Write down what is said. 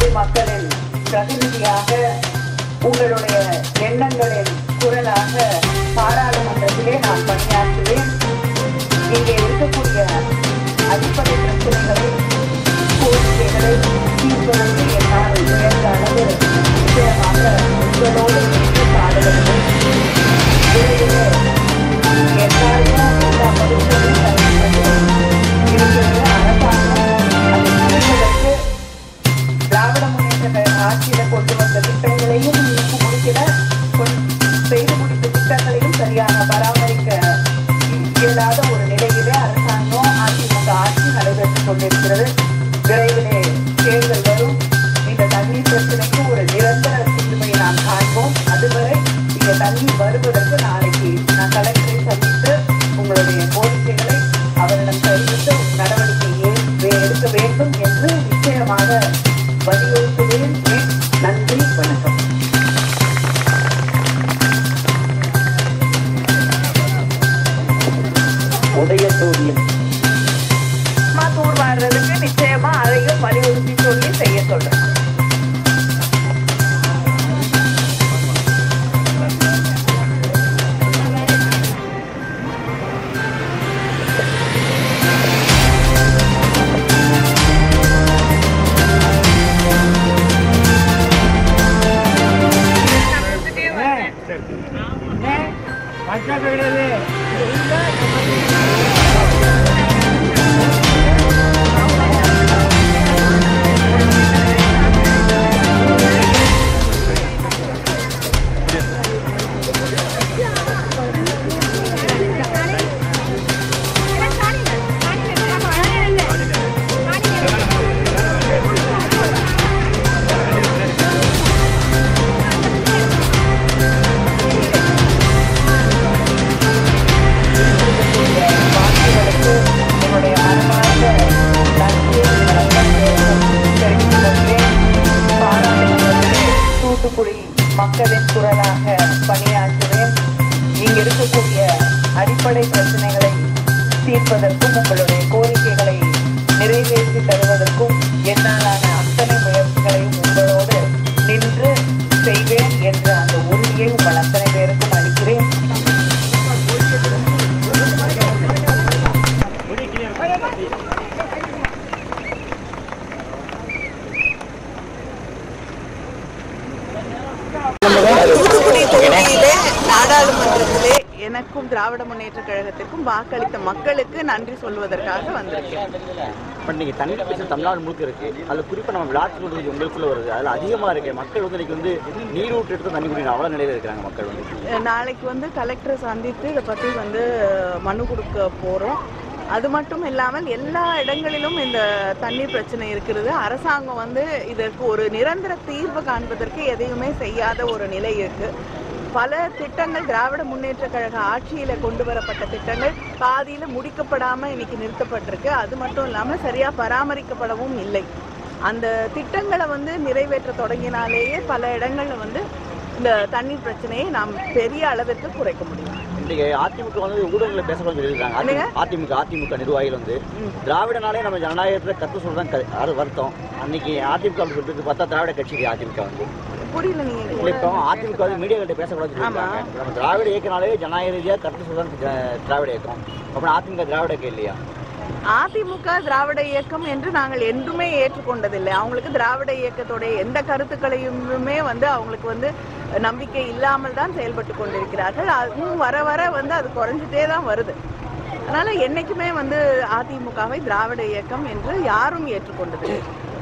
பொதுமக்களின் பிரதிநிதியாக உங்களுடைய எண்ணங்களின் குரலாக பாராளுமன்றத்திலே நான் பணியாற்றுவேன் இங்கே இருக்கக்கூடிய அடிப்படை பிரச்சனைகளை கோரிக்கைகளை தீர்ப்பதற்கு என்னால் உயர்ந்த அளவு நிச்சயமாக உங்களோடு இணைந்து பாடுகிறேன் விரைவிலே எல்லாரும் எல்லா பகுதிகளிலும் இருக்கிற அரசாங்கம் அதை முடிப்பதற்கு திராவிட முன்னேற்ற கழக ஆட்சியில கொண்டு வந்த திட்டங்களையும் இன்னும் முடிக்கல கொண்- செய்து முடித்த திட்டங்களையும் சரியாக பராமரிக்க இயலாத ஒரு நிலையிலே அரசாங்கம் அதிமுக ஆட்சி நடைபெற்றுக் கொண்டிருக்கிறது விரைவிலே தேர்தல் வரும் இந்த தண்ணீர் பிரச்சனைக்கு ஒரு நிரந்தர தீர்வை நாம் காண்போம் அதுவரை இந்த தண்ணீர் வருவதற்கு நாளைக்கு நான் கலெக்டரை சந்தித்து உங்களுடைய கோரிக்கைகளை அவரிடம் தெரிவித்து நடவடிக்கையை வே- எடுக்க வேண்டும் என்று நிச்சயமாக வலியுறுத்துவேன் நன்றி வணக்கம் உதயசூரியன் சும்மா தூர் வாடுறதுக்கு நிச்சயமா அதையும் வலியுறுத்தி சொல்லி செய்ய சொல்றேன் வாக்குகளுக்கு என்னுடைய மனமார்ந்த நன்றியை வணக்கத்தை தெரிவித்துக் கொள்கிறேன். பாராளுமன்றத்திலே தூத்துக்குடி மக்களின் குரலாக பணியாற்றுவேன் இங்கு இருக்கக்கூடிய அடிப்படை பிரச்சனைகளை தீர்ப்பதற்கும் உங்களுடைய கோரிக்கைகளை நிறைவேற்றி தருவதற்கும் என்னாலான அத்தனை முயற்சிகளையும் உங்களோடு நின்று செய்வேன் என்ற அந்த உறுதியை உங்கள் அத்தனை பேருக்கும் அளிக்கிறேன் தூத்துக்குடி தொகுதியிலே நாடாளுமன்றத்திலே எனக்கும் திராவிட முன்னேற்ற கழகத்திற்கும் வாக்களித்த மக்களுக்கு நன்றி சொல்வதற்காக வந்திருக்கேன் இப்போ நீங்கள் தண்ணி பிரச்சனை தமிழ்நாடு முழுக்க இருக்கு அதில் குறிப்பாக நம்ம விளையாட்டு தொகுதி உங்களுக்குள்ள வருது அதில் அதிகமாக இருக்கு மக்கள் வந்து இன்னைக்கு வந்து நீரூற்று எடுத்து தண்ணி குடிக்கிற அவ்வளோ நிலையில் இருக்கிறாங்க மக்கள் வந்து அஹ் நாளைக்கு வந்து கலெக்டரை சந்தித்து இதை பற்றி வந்து மனு கொடுக்க போகிறோம் அது மட்டும் இல்லாமல் எல்லா இடங்களிலும் இந்த தண்ணீர் பிரச்சனை இருக்கிறது அரசாங்கம் வந்து இதற்கு ஒரு நிரந்தர தீர்வு காண்பதற்கு எதையுமே செய்யாத ஒரு நிலை இருக்கு பல திட்டங்கள் திராவிட முன்னேற்ற கழக ஆட்சியில கொண்டு வரப்பட்ட திட்டங்கள் பாதியில முடிக்கப்படாம இன்னைக்கு நிறுத்தப்பட்டிருக்கு அது மட்டும் இல்லாம சரியா பராமரிக்கப்படவும் இல்லை அந்த திட்டங்களை வந்து நிறைவேற்ற தொடங்கினாலேயே பல இடங்கள்ல வந்து இந்த தண்ணீர் பிரச்சனையை நாம் பெரிய அளவிற்கு குறைக்க முடியும் இன்னைக்கு அதிமுக வந்து ஊடகங்களில் பேசக்கூடாது சொல்லியிருக்காங்க என்னங்க? அதிமுக அதிமுக நிர்வாகிகள் வந்து திராவிடனாலே நம்ம ஜனநாயகத்தில் கற்று சொல்றதான் க- அது வருத்தம் அன்னைக்கு அதிமுக அப்படி சொல்றது பார்த்தா திராவிட கட்சி அதிமுக வந்து புரியல நீங்க இல்லை இப்போ அதிமுக வந்து மீடியாக்கிட்ட பேசக்கூடாது சொல்லியிருக்காங்க நம்ம திராவிட இயக்கனாலே ஜனநாயக ரீதியாக கற்று சொல்றதான் தி- திராவிட இயக்கம் அப்புறம் அதிமுக திராவிட இயக்கம் இல்லையா அதிமுக திராவிட இயக்கம் என்று நாங்கள் என்றுமே ஏற்றுக்கொண்டதில்லை அவங்களுக்கு திராவிட இயக்கத்துடைய எந்த கருத்துக்களையுமே வந்து அவங்களுக்கு வந்து நம்பிக்கை இல்லாமல் தான் செயல்பட்டு கொண்டிருக்கிறார்கள் அதுவும் வர வர வந்து அது குறைஞ்சிட்டே தான் வருது அதனால என்னைக்குமே வந்து அதிமுகவை திராவிட இயக்கம் என்று யாரும் ஏற்றுக்கொண்டதில்லை